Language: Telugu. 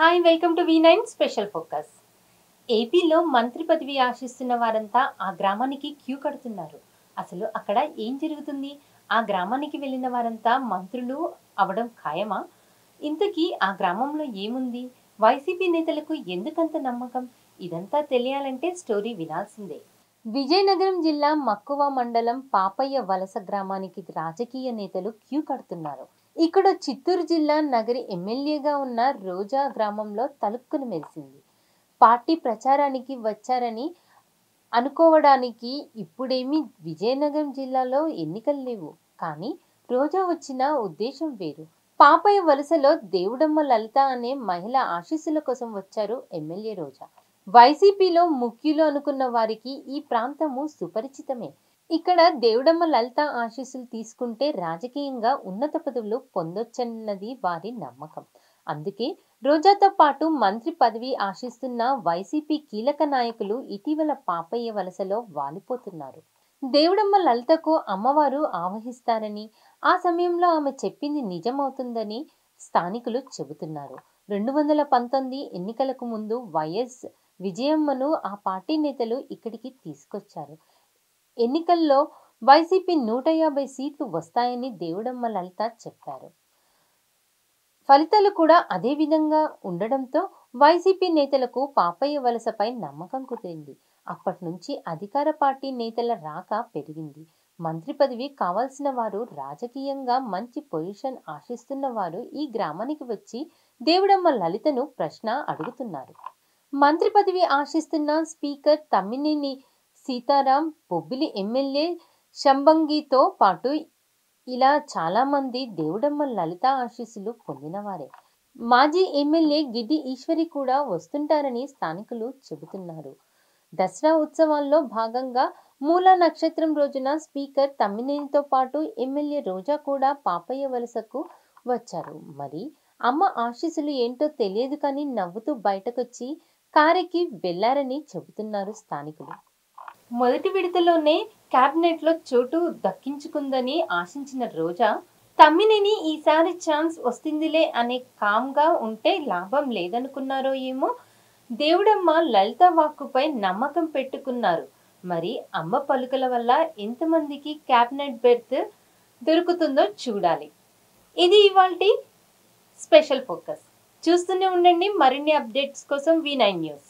hi welcome to V nine special focus ఏపీలో మంత్రి పదవి ఆశిస్తున్న వారంతా ఆ గ్రామానికి క్యూ కడుతున్నారు అసలు అక్కడ ఏం జరుగుతుంది ఆ గ్రామానికి వెళ్ళిన వారంతా మంత్రులు అవడం ఖాయమా ఇంతకీ ఆ గ్రామంలో ఏముంది వైసీపీ నేతలకు ఎందుకంత నమ్మకం ఇదంతా తెలియాలంటే స్టోరీ వినాల్సిందే విజయనగరం జిల్లా మక్కువ మండలం పాపయ్య వలస గ్రామానికి రాజకీయ నేతలు క్యూ కడుతున్నారు ఇక్కడ చిత్తూరు జిల్లా నగరి ఎమ్మెల్యేగా ఉన్న రోజా గ్రామంలో తలుపుకుని మెరిసింది పార్టీ ప్రచారానికి వచ్చారని అనుకోవడానికి ఇప్పుడేమీ విజయనగరం జిల్లాలో ఎన్నికలు లేవు కానీ రోజా వచ్చిన ఉద్దేశం వేరు పాపయ్య వలసలో దేవుడమ్మ లలిత అనే మహిళ ఆశీస్సుల కోసం వచ్చారు ఎమ్మెల్యే రోజా వైసీపీలో ముఖ్యులు అనుకున్న వారికి ఈ ప్రాంతము సుపరిచితమే ఇక్కడ దేవుడమ్మ లలిత ఆశీస్సులు తీసుకుంటే రాజకీయంగా ఉన్నత పదవులు పొందొచ్చన్నది వారి నమ్మకం అందుకే రోజాతో పాటు మంత్రి పదవి ఆశిస్తున్న వైసీపీ కీలక నాయకులు ఇటీవల పాపయ్య వలసలో వాలిపోతున్నారు దేవుడమ్మ లలితకు అమ్మవారు ఆవహిస్తారని ఆ సమయంలో ఆమె చెప్పింది నిజమవుతుందని స్థానికులు చెబుతున్నారు రెండు వందల పంతొమ్మిది ఎన్నికలకు ముందు వైఎస్ విజయమ్మను ఆ పార్టీ నేతలు ఇక్కడికి తీసుకొచ్చారు ఎన్నికల్లో వైసీపీ నూట యాభై సీట్లు వస్తాయని దేవుడమ్మ లలిత చెప్పారు ఫలితాలు కూడా అదే విధంగా ఉండడంతో వైసీపీ నేతలకు పాపయ్య వలసపై నమ్మకం కుదిరింది అప్పటి నుంచి అధికార పార్టీ నేతల రాక పెరిగింది మంత్రి పదవి కావాల్సిన వారు రాజకీయంగా మంచి పొజిషన్ ఆశిస్తున్న వారు ఈ గ్రామానికి వచ్చి దేవుడమ్మ లలితను ప్రశ్న అడుగుతున్నారు మంత్రి పదవి ఆశిస్తున్న స్పీకర్ తమ్మినేని సీతారాం బొబ్బిలి ఎమ్మెల్యే శంబంగితో పాటు ఇలా చాలామంది దేవుడమ్మ లలిత ఆశీస్సులు పొందినవారే మాజీ ఎమ్మెల్యే గిడ్డి ఈశ్వరి కూడా వస్తుంటారని స్థానికులు చెబుతున్నారు దసరా ఉత్సవాల్లో భాగంగా మూల నక్షత్రం రోజున స్పీకర్ తమ్మినేనితో పాటు ఎమ్మెల్యే రోజా కూడా పాపయ్య వలసకు వచ్చారు మరి అమ్మ ఆశీస్సులు ఏంటో తెలియదు కానీ నవ్వుతూ బయటకొచ్చి కారెక్కి వెళ్లారని చెబుతున్నారు స్థానికులు మొదటి విడతలోనే క్యాబినెట్ లో చోటు దక్కించుకుందని ఆశించిన రోజా తమ్మినేని ఈసారి ఛాన్స్ వస్తుందిలే అనే కామ్గా ఉంటే లాభం లేదనుకున్నారో ఏమో దేవుడమ్మ లలిత వాక్కుపై నమ్మకం పెట్టుకున్నారు మరి అమ్మ పలుకల వల్ల ఎంతమందికి క్యాబినెట్ బెర్త్ దొరుకుతుందో చూడాలి ఇది ఇవాల్టి స్పెషల్ ఫోకస్ చూస్తూనే ఉండండి మరిన్ని అప్డేట్స్ కోసం వి నైన్ న్యూస్